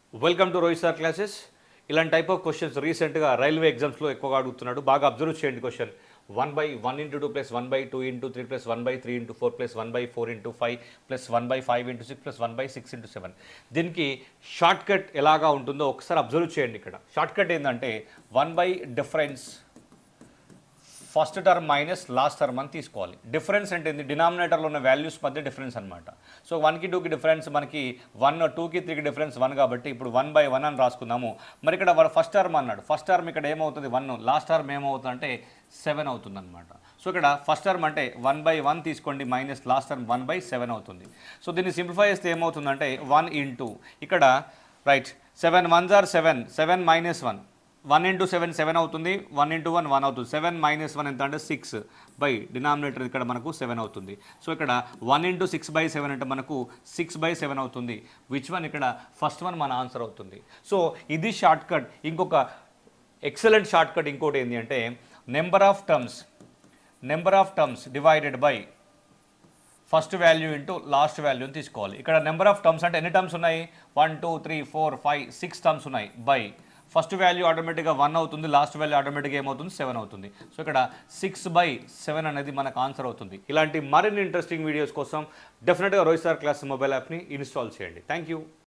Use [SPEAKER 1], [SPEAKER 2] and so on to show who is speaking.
[SPEAKER 1] welcome to Rohit sir classes ఇలాంటి type of questions రీసెంట్గా railway ఎగ్జామ్స్లో ఎక్కువగా అడుగుతున్నాడు బాగా అబ్జర్వ్ చేయండి question one by one into two plus one by two into three plus one by three into four plus one by four into five plus one by five into six plus one by six into seven దీనికి short cut ఎలాగా ఉంటుందో ఒకసారి observe చేయండి ఇక్కడ short cut ఏంటంటే one by difference first term minus last term అని తీసుకోవాలి difference అంటే ఏంది డినామినేటర్లో ఉన్న వాల్యూస్ మధ్య డిఫరెన్స్ అనమాట సో వన్కి టూకి డిఫరెన్స్ మనకి వన్ టూకి త్రీకి డిఫరెన్స్ వన్ కాబట్టి ఇప్పుడు వన్ బై వన్ అని రాసుకుందాము మరి ఇక్కడ ఫస్ట్ టర్మ్ అన్నాడు ఫస్ట్ టర్మ్ ఇక్కడ ఏమవుతుంది వన్ లాస్ట్ టర్మ్ ఏమవుతుంది అంటే సెవెన్ అవుతుంది అనమాట సో ఇక్కడ ఫస్ట్ టర్మ్ అంటే వన్ బై వన్ తీసుకోండి minus last term one by seven అవుతుంది సో దీన్ని సింప్లిఫై చేస్తే ఏమవుతుందంటే వన్ ఇంటూ ఇక్కడ రైట్ సెవెన్ వన్ జార్ seven seven minus one one into seven seven అవుతుంది వన్ ఇంటూ వన్ వన్ అవుతుంది సెవెన్ మైనస్ వన్ ఎంత అంటే సిక్స్ బై డినామినేటర్ ఇక్కడ మనకు సెవెన్ అవుతుంది సో ఇక్కడ one into six by seven అంటే మనకు సిక్స్ బై సెవెన్ అవుతుంది విచ్ వన్ ఇక్కడ ఫస్ట్ వన్ మన ఆన్సర్ అవుతుంది సో ఇది షార్ట్ కట్ ఇంకొక ఎక్సలెంట్ షార్ట్ కట్ ఇంకోటి ఏంటి అంటే number of terms number of terms divided by first value into last వాల్యూని తీసుకోవాలి ఇక్కడ నెంబర్ ఆఫ్ టర్మ్స్ అంటే ఎన్ని టర్మ్స్ ఉన్నాయి one two three four five six terms ఉన్నాయి బై ఫస్ట్ వాల్యూ ఆటోమేటిక్గా వన్ అవుతుంది లాస్ట్ వాల్యూ ఆటోమేటిక్గా ఏమవుతుంది సెవెన్ అవుతుంది సో ఇక్కడ సిక్స్ బై సెవెన్ అనేది మనకు ఆన్సర్ అవుతుంది ఇలాంటి మరిన్ని ఇంట్రెస్టింగ్ వీడియోస్ కోసం డెఫినెట్గా రోహిత్ సార్ క్లాస్ మొబైల్ యాప్ని ఇన్స్టాల్ చేయండి థ్యాంక్ యూ